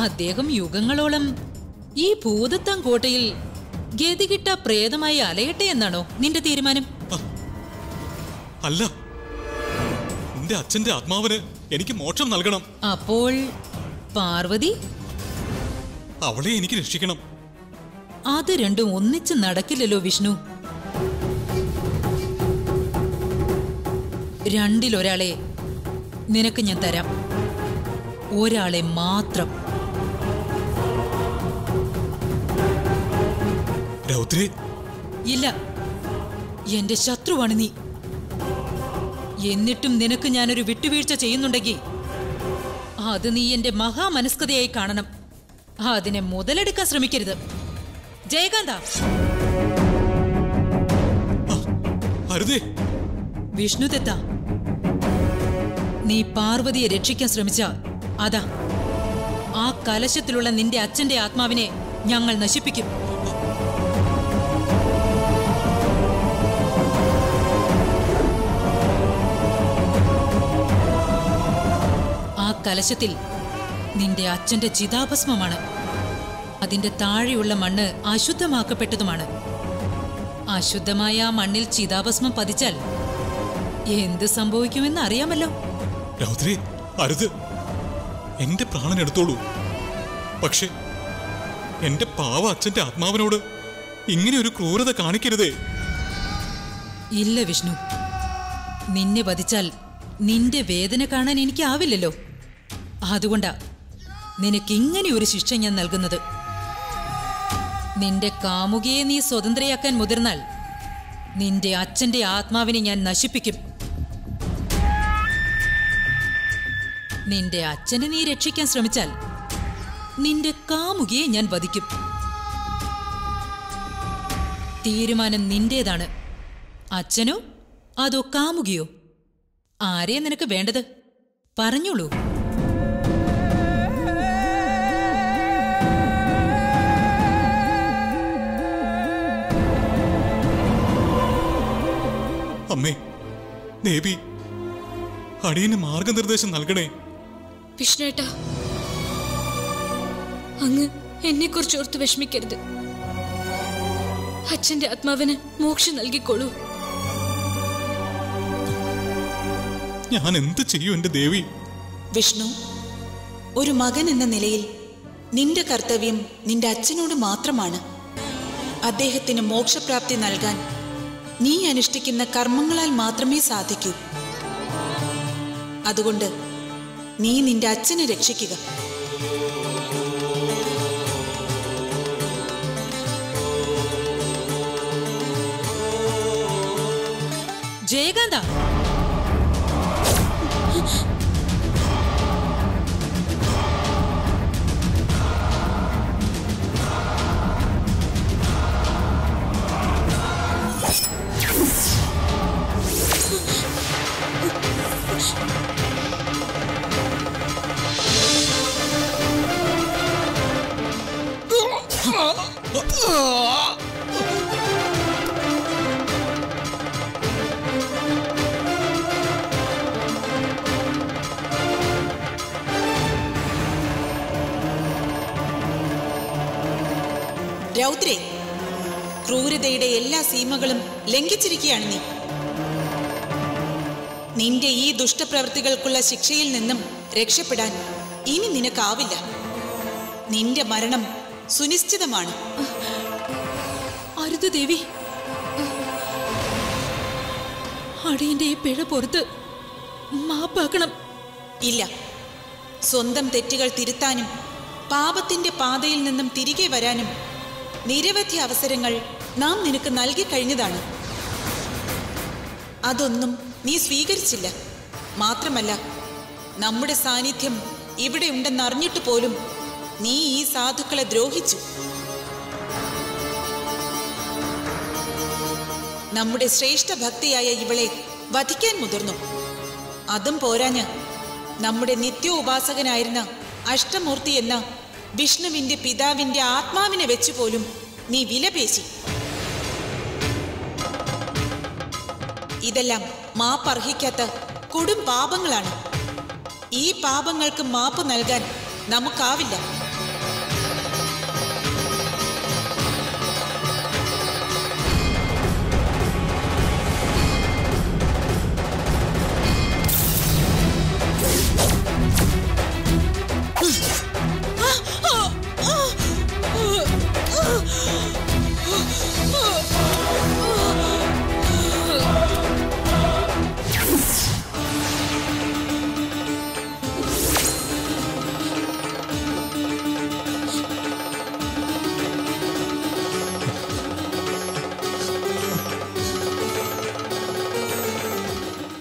അദ്ദേഹം യുഗങ്ങളോളം ഈ ഭൂതത്താൻ കോട്ടയിൽ ഗതികിട്ട പ്രേതമായി അലയട്ടെ എന്നാണോ നിന്റെ തീരുമാനം അല്ല എന്റെ അച്ഛന്റെ ആത്മാവിന് എനിക്ക് മോക്ഷം നൽകണം അപ്പോൾ പാർവതി അവളെ എനിക്ക് രക്ഷിക്കണം അത് രണ്ടും ഒന്നിച്ച് നടക്കില്ലല്ലോ വിഷ്ണു രണ്ടിലൊരാളെ നിനക്ക് ഞാൻ തരാം ഒരാളെ മാത്രം രൗദ്രേ ഇല്ല എന്റെ ശത്രുവാണ് നീ എന്നിട്ടും നിനക്ക് ഞാനൊരു വിട്ടുവീഴ്ച ചെയ്യുന്നുണ്ടെങ്കിൽ അത് നീ എന്റെ മഹാമനസ്കതയായി കാണണം അതിനെ മുതലെടുക്കാൻ ശ്രമിക്കരുത് ജയകാന്ത അരുതേ വിഷ്ണു തെത്ത നീ പാർവതിയെ രക്ഷിക്കാൻ ശ്രമിച്ച അതാ ആ കലശത്തിലുള്ള നിന്റെ അച്ഛന്റെ ആത്മാവിനെ ഞങ്ങൾ നശിപ്പിക്കും ആ കലശത്തിൽ നിന്റെ അച്ഛന്റെ ചിതാഭസ്മമാണ് അതിന്റെ താഴെയുള്ള മണ്ണ് അശുദ്ധമാക്കപ്പെട്ടതുമാണ് അശുദ്ധമായ ആ മണ്ണിൽ ചിതാഭസ്മം പതിച്ചാൽ എന്ത് സംഭവിക്കുമെന്ന് അറിയാമല്ലോ രൗദ്രേ അരുത് എന്റെ പ്രാണൻ എടുത്തോളൂ പക്ഷെ എന്റെ പാവ അച്ഛന്റെ ആത്മാവിനോട് ഇങ്ങനെ ഒരു ക്രൂരത കാണിക്കരുതേ ഇല്ല വിഷ്ണു നിന്നെ വധിച്ചാൽ നിന്റെ വേദന കാണാൻ എനിക്കാവില്ലല്ലോ അതുകൊണ്ടാ നിനക്ക് ഇങ്ങനെ ഒരു ശിക്ഷ ഞാൻ നൽകുന്നത് നിന്റെ കാമുകിയെ നീ സ്വതന്ത്രയാക്കാൻ മുതിർന്നാൽ നിന്റെ അച്ഛന്റെ ആത്മാവിനെ ഞാൻ നശിപ്പിക്കും നിന്റെ അച്ഛനെ നീ രക്ഷിക്കാൻ ശ്രമിച്ചാൽ നിന്റെ കാമുകിയെ ഞാൻ വധിക്കും തീരുമാനം നിന്റേതാണ് അച്ഛനോ അതോ കാമുകിയോ ആരെയാ നിനക്ക് വേണ്ടത് പറഞ്ഞോളൂ അമ്മേ ദേവി അടിയന് മാർഗനിർദ്ദേശം നൽകണേ വിഷ്ണുവേട്ടാ അങ്ങ് എന്നെ കുറിച്ച് ഓർത്ത് വിഷമിക്കരുത് അച്ഛന്റെ ആത്മാവിന് മോക്ഷം നൽകിക്കോളൂ ഞാൻ എന്ത് ചെയ്യും എന്റെ ദേവി വിഷ്ണു ഒരു മകൻ എന്ന നിലയിൽ നിന്റെ കർത്തവ്യം നിന്റെ അച്ഛനോട് മാത്രമാണ് അദ്ദേഹത്തിന് മോക്ഷപ്രാപ്തി നൽകാൻ നീ അനുഷ്ഠിക്കുന്ന കർമ്മങ്ങളാൽ മാത്രമേ സാധിക്കൂ അതുകൊണ്ട് നീ നിന്റെ അച്ഛനെ രക്ഷിക്കുക ജയകാന്ത രൗദ്രേ ക്രൂരതയുടെ എല്ലാ സീമകളും ലംഘിച്ചിരിക്കുകയാണ് നീ നിന്റെ ഈ ദുഷ്ടപ്രവൃത്തികൾക്കുള്ള ശിക്ഷയിൽ നിന്നും രക്ഷപ്പെടാൻ ഇനി നിനക്കാവില്ല നിന്റെ മരണം സുനിശ്ചിതമാണ് അരുത് ദേവി അടിയന്റെ ഈ പിഴ പുറത്ത് മാപ്പാക്കണം ഇല്ല സ്വന്തം തെറ്റുകൾ തിരുത്താനും പാപത്തിന്റെ പാതയിൽ നിന്നും തിരികെ വരാനും നിരവധി അവസരങ്ങൾ നാം നിനക്ക് നൽകി കഴിഞ്ഞതാണ് അതൊന്നും നീ സ്വീകരിച്ചില്ല മാത്രമല്ല നമ്മുടെ സാന്നിധ്യം ഇവിടെ ഉണ്ടെന്ന് അറിഞ്ഞിട്ട് പോലും നീ ഈ സാധുക്കളെ ദ്രോഹിച്ചു നമ്മുടെ ശ്രേഷ്ഠ ഭക്തിയായ ഇവളെ വധിക്കാൻ മുതിർന്നു അതും പോരാഞ്ഞ് നമ്മുടെ നിത്യോപാസകനായിരുന്ന അഷ്ടമൂർത്തി എന്ന വിഷ്ണുവിന്റെ പിതാവിന്റെ ആത്മാവിനെ വെച്ചു പോലും നീ വിലപേശി ഇതെല്ലാം മാപ്പർഹിക്കാത്ത കൊടും പാപങ്ങളാണ് ഈ പാപങ്ങൾക്ക് മാപ്പ് നൽകാൻ നമുക്കാവില്ല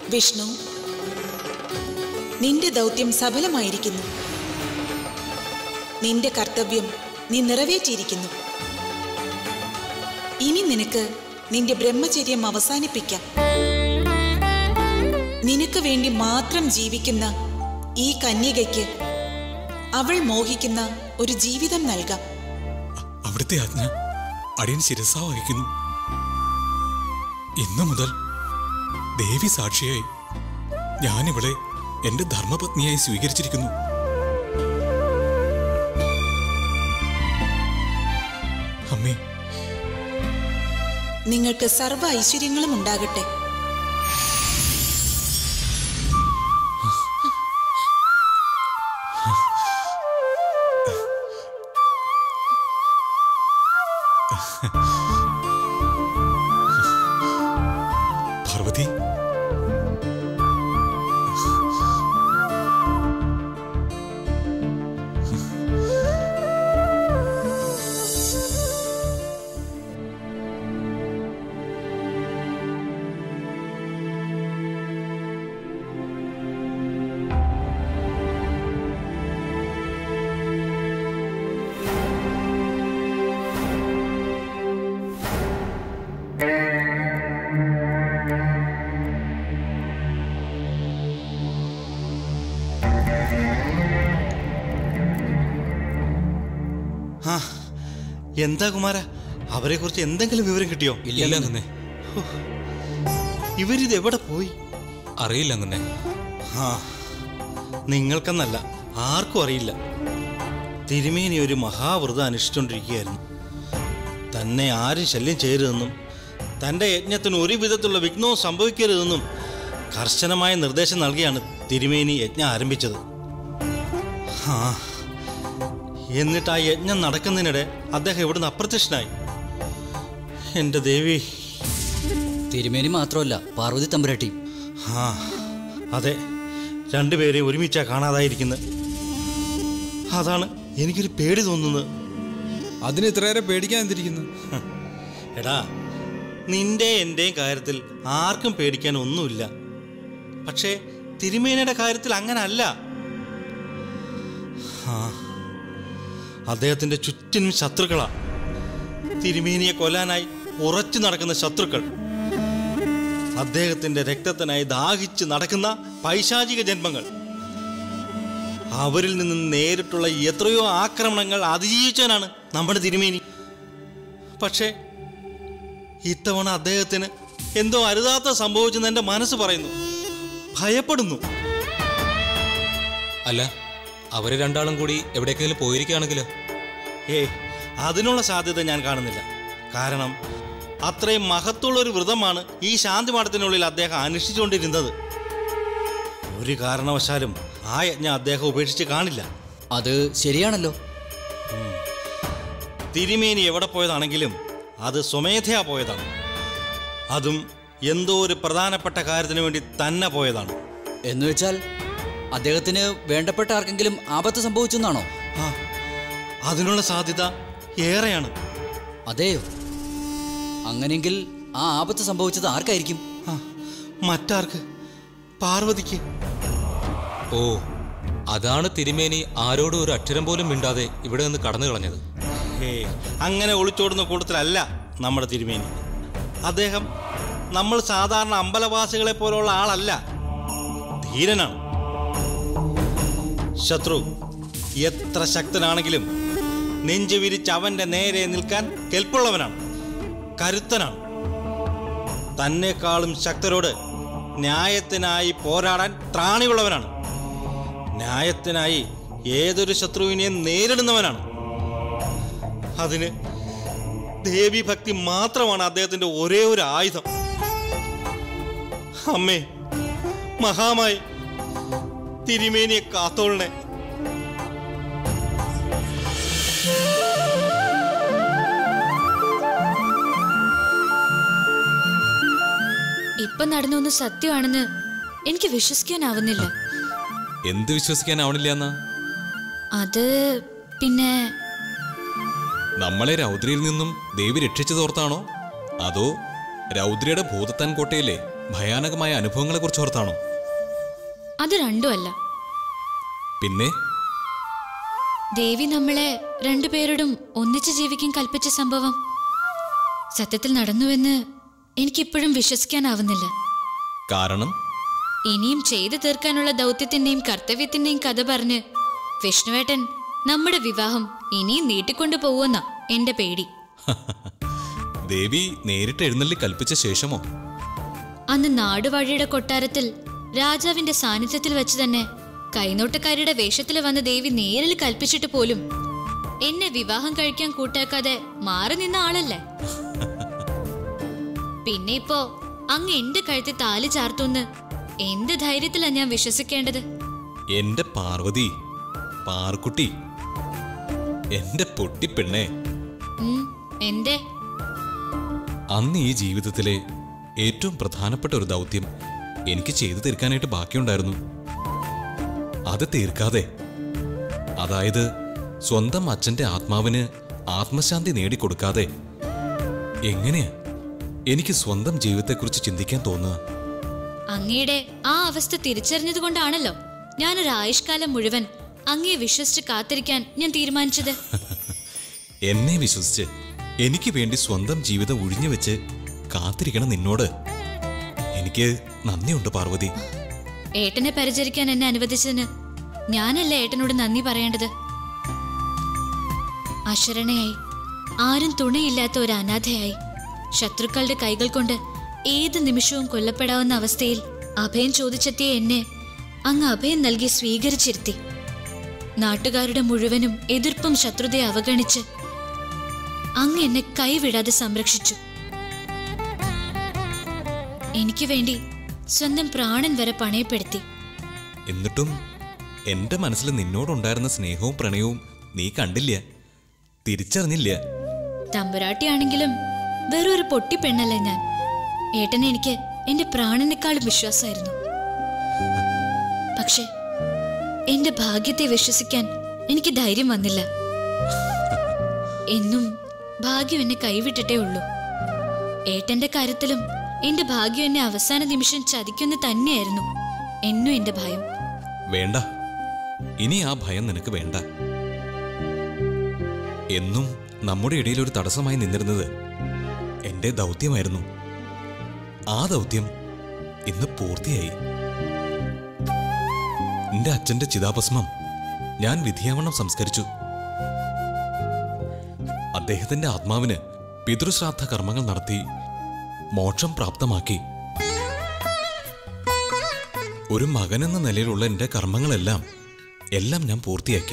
വിഷ്ണു നിന്റെ ദൗത്യം സഫലമായിരിക്കുന്നു നിന്റെ കർത്തവ്യം നീ നിറവേറ്റിയിരിക്കുന്നു ഇനി നിനക്ക് നിന്റെ ബ്രഹ്മചര്യം അവസാനിപ്പിക്കാം നിനക്ക് വേണ്ടി മാത്രം ജീവിക്കുന്ന ഈ കന്യകയ്ക്ക് അവൾ മോഹിക്കുന്ന ഒരു ജീവിതം നൽകാം അവിടുത്തെ ആജ്ഞ അടിയൻ ശിരസ വഹിക്കുന്നു ഇന്നു മുതൽ ദേവി സാക്ഷിയായി ഞാനിവളെ എന്റെ ധർമ്മപത്നിയായി സ്വീകരിച്ചിരിക്കുന്നു അമ്മേ നിങ്ങൾക്ക് സർവ്വ ഐശ്വര്യങ്ങളും ഉണ്ടാകട്ടെ പാർവതി ആ എന്താ കുമാര അവരെ കുറിച്ച് എന്തെങ്കിലും വിവരം കിട്ടിയോ ഇല്ല അങ്ങനെ ഇവരിത് എവിടെ പോയി അറിയില്ല അങ്ങനെ ആ നിങ്ങൾക്കെന്നല്ല ആർക്കും അറിയില്ല തിരുമേനി ഒരു മഹാവ്രതം അനുഷ്ഠിച്ചുകൊണ്ടിരിക്കുകയായിരുന്നു തന്നെ ആരും ശല്യം ചെയ്യരുതെന്നും തൻ്റെ യജ്ഞത്തിന് ഒരു വിധത്തിലുള്ള വിഘ്നവും സംഭവിക്കരുതെന്നും കർശനമായ നിർദ്ദേശം നൽകിയാണ് തിരുമേനി യജ്ഞം ആരംഭിച്ചത് ആ എന്നിട്ട് ആ യജ്ഞം നടക്കുന്നതിനിടെ അദ്ദേഹം ഇവിടുന്ന് അപ്രത്യക്ഷനായി എൻ്റെ ദേവി തിരുമേനി മാത്രമല്ല പാർവതി തമ്പുരാട്ടിയും ആ അതെ രണ്ടുപേരെയും ഒരുമിച്ചാ കാണാതായിരിക്കുന്നത് അതാണ് എനിക്കൊരു പേടി തോന്നുന്നത് അതിന് ഇത്രയേറെ പേടിക്കാൻ എന്തിരിക്കുന്നു എടാ നിന്റെ എൻ്റെയും കാര്യത്തിൽ ആർക്കും പേടിക്കാൻ ഒന്നുമില്ല പക്ഷേ തിരുമേനയുടെ കാര്യത്തിൽ അങ്ങനെ അല്ല ആ അദ്ദേഹത്തിൻ്റെ ചുറ്റിനും ശത്രുക്കളാ തിരുമേനിയെ കൊല്ലാനായി ഉറച്ചു നടക്കുന്ന ശത്രുക്കൾ അദ്ദേഹത്തിന്റെ രക്തത്തിനായി ദാഹിച്ച് നടക്കുന്ന പൈശാചിക ജന്മങ്ങൾ അവരിൽ നിന്ന് നേരിട്ടുള്ള എത്രയോ ആക്രമണങ്ങൾ അതിജീവിച്ചവനാണ് നമ്മുടെ തിരുമേനി പക്ഷേ ഇത്തവണ അദ്ദേഹത്തിന് എന്തോ അരുതാത്ത സംഭവിച്ചെന്ന് എൻ്റെ മനസ്സ് പറയുന്നു ഭയപ്പെടുന്നു അല്ല അവര് രണ്ടാളും കൂടി എവിടേക്കെങ്കിലും പോയിരിക്കുകയാണെങ്കിലോ ഏ അതിനുള്ള സാധ്യത ഞാൻ കാണുന്നില്ല കാരണം അത്രയും മഹത്തുള്ള ഒരു വ്രതമാണ് ഈ ശാന്തി മഠത്തിനുള്ളിൽ അദ്ദേഹം അനുഷ്ഠിച്ചുകൊണ്ടിരുന്നത് ഒരു കാരണവശാലും ആ യജ്ഞം അദ്ദേഹം ഉപേക്ഷിച്ച് കാണില്ല അത് ശരിയാണല്ലോ തിരുമേനി എവിടെ പോയതാണെങ്കിലും അത് സ്വമേധയാ പോയതാണ് അതും എന്തോ ഒരു പ്രധാനപ്പെട്ട കാര്യത്തിന് വേണ്ടി തന്നെ പോയതാണ് എന്ന് വെച്ചാൽ അദ്ദേഹത്തിന് വേണ്ടപ്പെട്ട ആർക്കെങ്കിലും ആപത്ത് സംഭവിച്ചെന്നാണോ ആ അതിനുള്ള സാധ്യത ഏറെയാണ് അതെയോ അങ്ങനെയെങ്കിൽ ആ ആപത്ത് സംഭവിച്ചത് ആർക്കായിരിക്കും ആ മറ്റാർക്ക് പാർവതിക്ക് ഓ അതാണ് തിരുമേനി ആരോടും ഒരു അക്ഷരം പോലും മിണ്ടാതെ ഇവിടെ നിന്ന് കടന്നു കളഞ്ഞത് ഹേ അങ്ങനെ ഒളിച്ചോടുന്ന കൂട്ടത്തിലല്ല നമ്മുടെ തിരുമേനി അദ്ദേഹം നമ്മൾ സാധാരണ അമ്പലവാസികളെ പോലുള്ള ആളല്ല ധീരനാണ് ശത്രു എത്ര ശക്തനാണെങ്കിലും നെഞ്ചു വിരിച്ച് അവന്റെ നേരെ നിൽക്കാൻ കെൽപ്പുള്ളവനാണ് കരുത്തനാണ് തന്നെക്കാളും ശക്തരോട് ന്യായത്തിനായി പോരാടാൻ ത്രാണിയുള്ളവനാണ് ന്യായത്തിനായി ഏതൊരു ശത്രുവിനെയും നേരിടുന്നവനാണ് അതിന് ദേവീഭക്തി മാത്രമാണ് അദ്ദേഹത്തിന്റെ ഒരേ ഒരു ആയുധം അമ്മേ മഹാമായി തിരുമേനിയെ കാത്തോളണേ ഇപ്പൊ നടന്നൊന്ന് സത്യമാണെന്ന് എനിക്ക് വിശ്വസിക്കാനാവുന്നില്ല എന്ത് വിശ്വസിക്കാനാവണില്ല എന്നാ അത് പിന്നെ നമ്മളെ രൗദ്രയിൽ നിന്നും ദേവി രക്ഷിച്ചതോർത്താണോ അതോ രൗദ്രയുടെ ഭൂതത്താൻ കോട്ടയിലെ ഭയാനകമായ അനുഭവങ്ങളെക്കുറിച്ച് ഓർത്താണോ അത് രണ്ടും അല്ല പിന്നെ ദേവി നമ്മളെ രണ്ടുപേരോടും ഒന്നിച്ച് ജീവിക്കാൻ കൽപ്പിച്ച സംഭവം സത്യത്തിൽ നടന്നുവെന്ന് എനിക്കിപ്പോഴും വിശ്വസിക്കാനാവുന്നില്ല കാരണം ഇനിയും ചെയ്തു തീർക്കാനുള്ള ദൗത്യത്തിന്റെയും കർത്തവ്യത്തിന്റെയും കഥ പറഞ്ഞ് വിഷ്ണുവേട്ടൻ നമ്മുടെ വിവാഹം ഇനിയും നീട്ടിക്കൊണ്ടു പോവുമെന്ന എന്റെ പേടി ദേവി നേരിട്ട് എഴുന്നള്ളി കൽപ്പിച്ച ശേഷമോ അന്ന് നാടുവാഴിയുടെ കൊട്ടാരത്തിൽ രാജാവിന്റെ സാന്നിധ്യത്തിൽ വെച്ച് തന്നെ കൈനോട്ടക്കാരുടെ വേഷത്തിൽ വന്ന ദേവി നേരിൽ കൽപ്പിച്ചിട്ട് പോലും എന്നെ വിവാഹം കഴിക്കാൻ കൂട്ടാക്കാതെ മാറി നിന്ന ആളല്ലേ പിന്നെ ഇപ്പോ അങ്ങ് എന്റെ കഴുത്തിൽ താലി ചാർത്തുന്ന് എന്ത് ധൈര്യത്തിലാ ഞാൻ വിശ്വസിക്കേണ്ടത് എന്റെ പാർവതി പാർക്കുട്ടി എന്റെ പൊട്ടിപ്പെണ്ണേ ഉം, എന്തേ അന്ന് ഈ ജീവിതത്തിലെ ഏറ്റവും പ്രധാനപ്പെട്ട ഒരു ദൗത്യം എനിക്ക് ചെയ്തു തീർക്കാനായിട്ട് ബാക്കിയുണ്ടായിരുന്നു അത് തീർക്കാതെ അതായത് സ്വന്തം അച്ഛന്റെ ആത്മാവിന് ആത്മശാന്തി നേടിക്കൊടുക്കാതെ എങ്ങനെയാ എനിക്ക് സ്വന്തം ജീവിതത്തെക്കുറിച്ച് ചിന്തിക്കാൻ തോന്നുക അങ്ങയുടെ ആ അവസ്ഥ തിരിച്ചറിഞ്ഞത് കൊണ്ടാണല്ലോ ഞാനൊരു ആയുഷ്കാലം മുഴുവൻ അങ്ങയെ വിശ്വസിച്ച് കാത്തിരിക്കാൻ ഞാൻ തീരുമാനിച്ചത് എന്നെ വിശ്വസിച്ച് എനിക്ക് വേണ്ടി സ്വന്തം ജീവിതം ഒഴിഞ്ഞു വെച്ച് കാത്തിരിക്കണം നിന്നോട് എനിക്ക് നന്ദിയുണ്ട് പാർവതി ഏട്ടനെ പരിചരിക്കാൻ എന്നെ അനുവദിച്ചതിന് ഞാനല്ല ഏട്ടനോട് നന്ദി പറയേണ്ടത് അശരണയായി ആരും തുണയില്ലാത്ത ഒരു അനാഥയായി ശത്രുക്കളുടെ കൈകൾ കൊണ്ട് ഏത് നിമിഷവും കൊല്ലപ്പെടാവുന്ന അവസ്ഥയിൽ അഭയം ചോദിച്ചെത്തിയ എന്നെ അങ്ങ് അഭയം നൽകി സ്വീകരിച്ചിരുത്തി നാട്ടുകാരുടെ മുഴുവനും എതിർപ്പും ശത്രുതയെ അവഗണിച്ച് അങ്ങ് എന്നെ കൈവിടാതെ സംരക്ഷിച്ചു എനിക്ക് വേണ്ടി സ്വന്തം പ്രാണൻ വരെ പണയപ്പെടുത്തി എന്നിട്ടും എന്റെ മനസ്സിൽ നിന്നോടുണ്ടായിരുന്ന സ്നേഹവും പ്രണയവും നീ കണ്ടില്ല തിരിച്ചറിഞ്ഞില്ല തമ്പുരാട്ടിയാണെങ്കിലും വെറും ഒരു പൊട്ടി പെണ്ണല്ലേ ഞാൻ ഏട്ടനെ എനിക്ക് എന്റെ പ്രാണനേക്കാളും വിശ്വാസമായിരുന്നു പക്ഷെ എന്റെ ഭാഗ്യത്തെ വിശ്വസിക്കാൻ എനിക്ക് ധൈര്യം വന്നില്ല എന്നും ഭാഗ്യം എന്നെ കൈവിട്ടിട്ടേ ഉള്ളൂ ഏട്ടന്റെ കാര്യത്തിലും എന്റെ ഭാഗ്യം എന്നെ അവസാന നിമിഷം ചതിക്കുന്ന തന്നെയായിരുന്നു എന്നും എന്റെ ഭയം വേണ്ട ഇനി ആ ഭയം നിനക്ക് വേണ്ട എന്നും നമ്മുടെ ഇടയിൽ ഒരു തടസ്സമായി നിന്നിരുന്നത് എന്റെ ദൗത്യമായിരുന്നു ആ ദൗത്യം ഇന്ന് പൂർത്തിയായി എന്റെ അച്ഛന്റെ ചിതാഭസ്മം ഞാൻ വിധിയാവണ്ണം സംസ്കരിച്ചു അദ്ദേഹത്തിന്റെ ആത്മാവിന് പിതൃശ്രാദ്ധ കർമ്മങ്ങൾ നടത്തി മോക്ഷം പ്രാപ്തമാക്കി ഒരു മകനെന്ന നിലയിലുള്ള എന്റെ കർമ്മങ്ങളെല്ലാം എല്ലാം ഞാൻ പൂർത്തിയാക്കി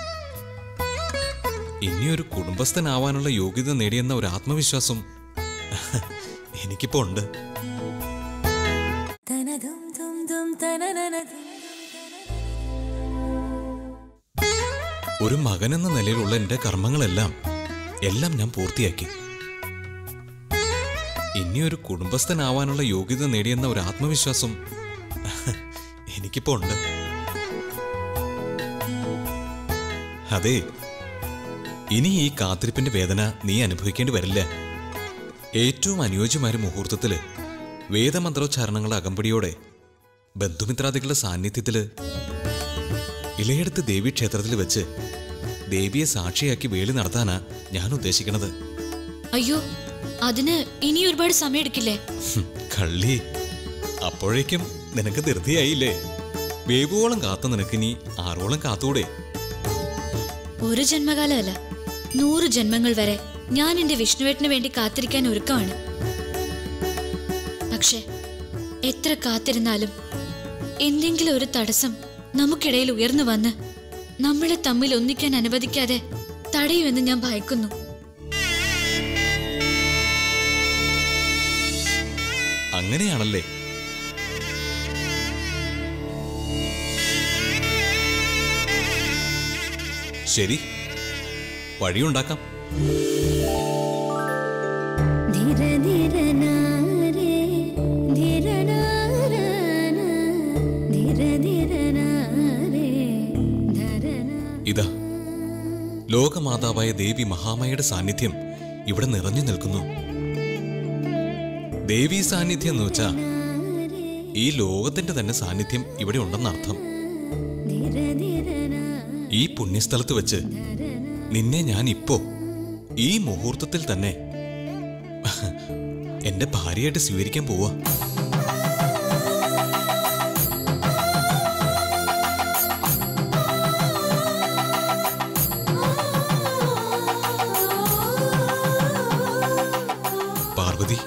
ഇനിയൊരു കുടുംബസ്ഥനാവാനുള്ള യോഗ്യത നേടിയെന്ന ഒരു ആത്മവിശ്വാസം എനിക്കിപ്പോ ഉണ്ട് ഒരു മകനെന്ന നിലയിലുള്ള എന്റെ കർമ്മങ്ങളെല്ലാം എല്ലാം ഞാൻ പൂർത്തിയാക്കി ഇനിയൊരു കുടുംബസ്ഥനാവാനുള്ള യോഗ്യത നേടിയെന്ന ഒരു ആത്മവിശ്വാസം എനിക്കിപ്പോ ഉണ്ട് അതെ ഇനി ഈ കാത്തിരിപ്പിന്റെ വേദന നീ അനുഭവിക്കേണ്ടി വരില്ല ഏറ്റവും അനുയോജ്യമായ ഒരു മുഹൂർത്തത്തില് വേദമന്ത്രോച്ചാരണങ്ങളുടെ അകമ്പടിയോടെ ബന്ധുമിത്രാദികളുടെ സാന്നിധ്യത്തില് ഇളയെടുത്ത് ദേവീക്ഷേത്രത്തിൽ വെച്ച് ദേവിയെ സാക്ഷിയാക്കി വേളി നടത്താനാ ഞാൻ ഉദ്ദേശിക്കണത് അയ്യോ അതിന് ഇനി ഒരുപാട് സമയം ഹും, കള്ളി അപ്പോഴേക്കും നിനക്ക് ധൃതിയായില്ലേ വേവുവോളം കാത്ത നിനക്കിനി ആറോളം കാത്തൂടെ ഒരു ജന്മകാലമല്ല നൂറ് ജന്മങ്ങൾ വരെ ഞാൻ എന്റെ വിഷ്ണുവേട്ടന് വേണ്ടി കാത്തിരിക്കാൻ ഒരുക്കമാണ് പക്ഷെ എത്ര കാത്തിരുന്നാലും എന്തെങ്കിലും ഒരു തടസ്സം നമുക്കിടയിൽ ഉയർന്നു വന്ന് നമ്മളെ തമ്മിൽ ഒന്നിക്കാൻ അനുവദിക്കാതെ തടയുമെന്ന് ഞാൻ ഭയക്കുന്നു അങ്ങനെയാണല്ലേ ശരി വഴിയുണ്ടാക്കാം ധീര ധീര നാരേ ധീര നാരാന ധീര ധീര നാരേ ധരന ഇതാ ലോകമാതാവായ ദേവി മഹാമായയുടെ സാന്നിധ്യം ഇവിടെ നിറഞ്ഞു നിൽക്കുന്നു ദേവീ സാന്നിധ്യം എന്ന് വെച്ചാ ഈ ലോകത്തിന്റെ തന്നെ സാന്നിധ്യം ഇവിടെ ഉണ്ടെന്നർത്ഥം ഈ പുണ്യസ്ഥലത്ത് വെച്ച് നിന്നെ ഞാൻ ഇപ്പോ ഈ മുഹൂർത്തത്തിൽ തന്നെ എന്റെ ഭാര്യയായിട്ട് സ്വീകരിക്കാൻ പോവാ പാർവതി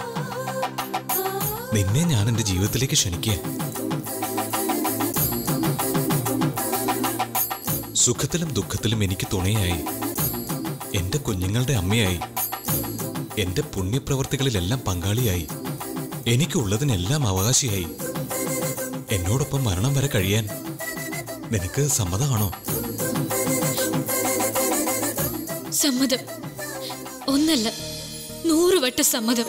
നിന്നെ ഞാൻ എന്റെ ജീവിതത്തിലേക്ക് ക്ഷണിക്കുക സുഖത്തിലും ദുഃഖത്തിലും എനിക്ക് തുണയായി എന്റെ കുഞ്ഞുങ്ങളുടെ അമ്മയായി എന്റെ പുണ്യപ്രവർത്തികളിലെല്ലാം പങ്കാളിയായി എനിക്കുള്ളതിനെല്ലാം അവകാശിയായി എന്നോടൊപ്പം മരണം വരെ കഴിയാൻ നിനക്ക് സമ്മതമാണോ സമ്മതം ഒന്നല്ല നൂറുവട്ട സമ്മതം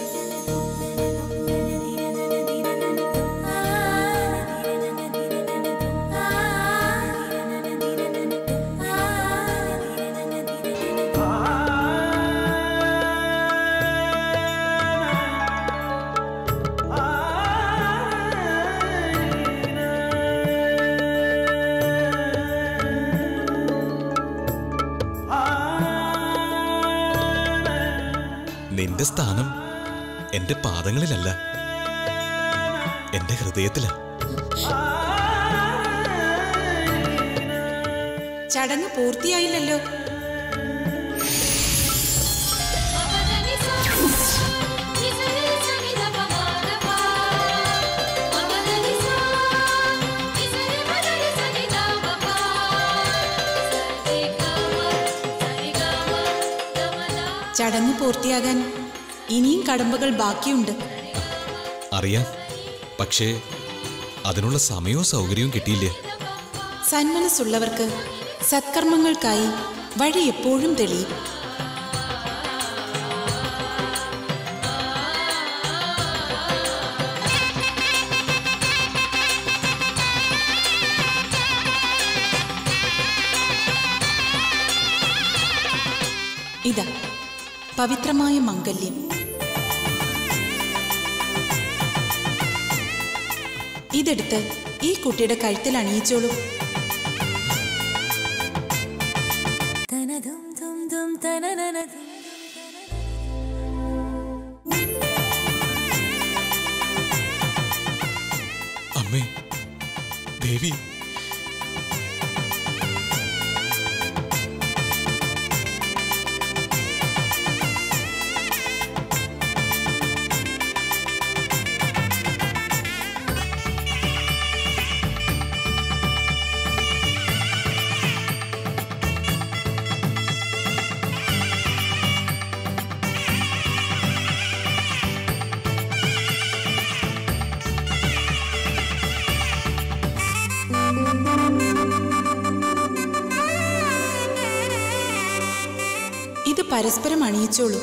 നിന്റെ സ്ഥാനം എന്റെ പാദങ്ങളിലല്ല എന്റെ ഹൃദയത്തിലാ ചടങ്ങ് പൂർത്തിയായില്ലല്ലോ ചടങ്ങ് പൂർത്തിയാകാൻ ഇനിയും കടമ്പകൾ ബാക്കിയുണ്ട് അറിയാം പക്ഷേ അതിനുള്ള സമയവും സൗകര്യവും കിട്ടിയില്ലേ സന്മനസ്സുള്ളവർക്ക് സത്കർമ്മങ്ങൾക്കായി വഴി എപ്പോഴും തെളിയും ഇതാ പവിത്രമായ മംഗല്യം ഇതെടുത്ത് ഈ കുട്ടിയുടെ കഴുത്തിൽ അണിയിച്ചോളൂ അമ്മേ ദേവി ഇത് പരസ്പരം അണിയിച്ചോളൂ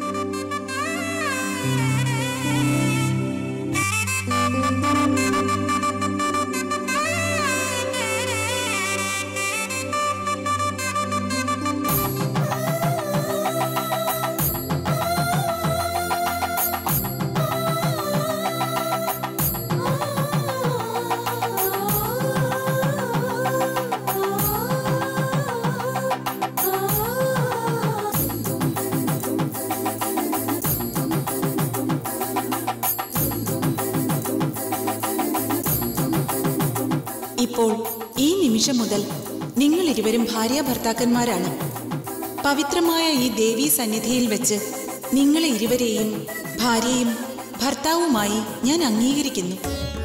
ഇപ്പോൾ ഈ നിമിഷം മുതൽ നിങ്ങൾ ഇരുവരും ഭാര്യ ഭർത്താക്കന്മാരാണ് പവിത്രമായ ഈ ദേവീ സന്നിധിയിൽ വെച്ച് നിങ്ങളെ ഇരുവരെയും ഭാര്യയും ഭർത്താവുമായി ഞാൻ അംഗീകരിക്കുന്നു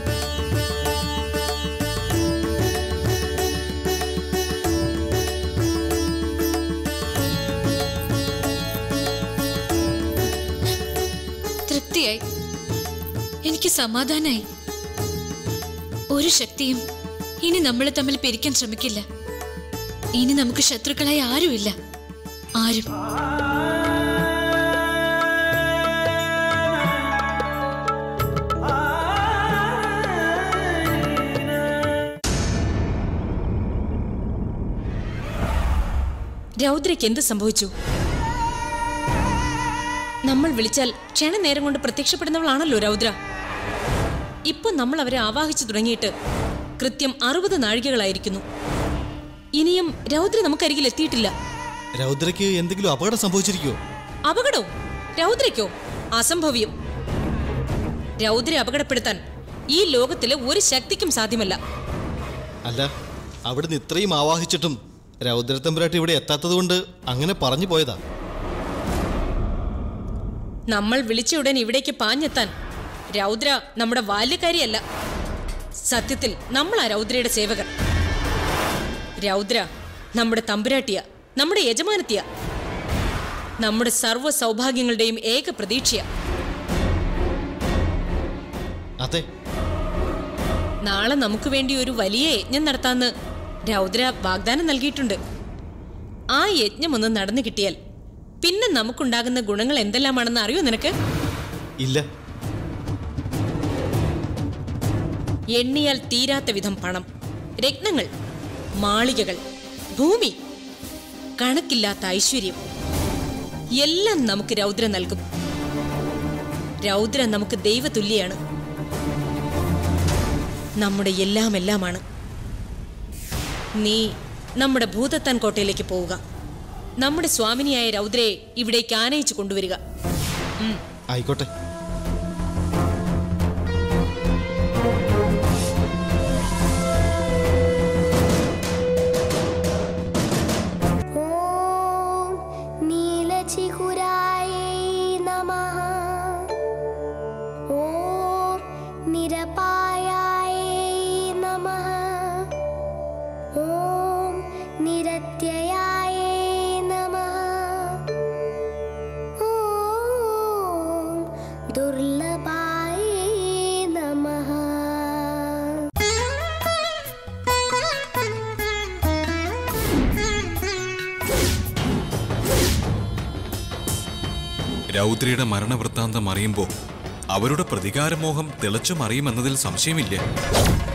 തൃപ്തിയായി എനിക്ക് സമാധാനായി ഒരു ശക്തിയും ഇനി നമ്മൾ തമ്മിൽ പിരിക്കാൻ ശ്രമിക്കില്ല ഇനി നമുക്ക് ശത്രുക്കളായി ആരുമില്ല ആരും രൗദ്രയ്ക്ക് എന്ത് സംഭവിച്ചു നമ്മൾ വിളിച്ചാൽ ക്ഷണനേരം കൊണ്ട് പ്രത്യക്ഷപ്പെടുന്നവളാണല്ലോ രൗദ്ര ഇപ്പൊ നമ്മൾ അവരെ ആവാഹിച്ചു തുടങ്ങിയിട്ട് കൃത്യം അറുപത് നാഴികകളായിരിക്കുന്നു ഇനിയും രൗദ്ര നമുക്കരികിൽ എത്തിയിട്ടില്ല രൗദ്രയ്ക്ക് എന്തെങ്കിലും അപകടം സംഭവിച്ചിരിക്കുമോ അപകടോ രൗദ്രയ്ക്കോ അസംഭവ്യം രൗദ്രെ അപകടപ്പെടുത്താൻ ഈ ലോകത്തിലെ ഒരു ശക്തിക്കും സാധ്യമല്ല അല്ല അവിടുന്ന് ഇത്രയും ആവാഹിച്ചിട്ടും രൗദ്രത്തമ്പുരാട്ടി ഇവിടെ എത്താത്തത് കൊണ്ട് അങ്ങനെ പറഞ്ഞു പോയതാ നമ്മൾ വിളിച്ച ഉടൻ ഇവിടേക്ക് പാഞ്ഞെത്താൻ രൗദ്ര നമ്മുടെ ബാല്യക്കാരിയല്ല സത്യത്തിൽ നമ്മളാ രൗദ്രയുടെ സേവകർ രൗദ്ര നമ്മുടെ തമ്പുരാട്ടിയ നമ്മുടെ യജമാനത്തിയ നമ്മുടെ സർവ്വ സൗഭാഗ്യങ്ങളുടെയും ഏക പ്രതീക്ഷയ അതെ നാളെ നമുക്ക് വേണ്ടി ഒരു വലിയ യജ്ഞം നടത്താന്ന് രൗദ്ര വാഗ്ദാനം നൽകിയിട്ടുണ്ട് ആ യജ്ഞം ഒന്ന് നടന്നു കിട്ടിയാൽ പിന്നെ നമുക്കുണ്ടാകുന്ന ഗുണങ്ങൾ എന്തെല്ലാമാണെന്ന് അറിയോ നിനക്ക് ഇല്ല എണ്ണിയാൽ തീരാത്ത വിധം പണം രത്നങ്ങൾ മാളികകൾ ഭൂമി കണക്കില്ലാത്ത ഐശ്വര്യം എല്ലാം നമുക്ക് രൗദ്ര നൽകും രൗദ്ര നമുക്ക് ദൈവതുല്യാണ് നമ്മുടെ എല്ലാം എല്ലാമാണ് നീ നമ്മുടെ ഭൂതത്താൻ കോട്ടയിലേക്ക് പോവുക നമ്മുടെ സ്വാമിനിയായ രൗദ്രയെ ഇവിടേക്ക് ആനയിച്ചു കൊണ്ടുവരിക ആയിക്കോട്ടെ ॐ नीलचिकुरायै नमः ॐ निरपायायै नमः ॐ निरत्ययायै नमः ॐ दुर्लभायै नमः രൗദ്രയുടെ മരണവൃത്താന്തം അറിയുമ്പോൾ അവരുടെ പ്രതികാരമോഹം തിളച്ചു മറിയുമെന്നതിൽ സംശയമില്ല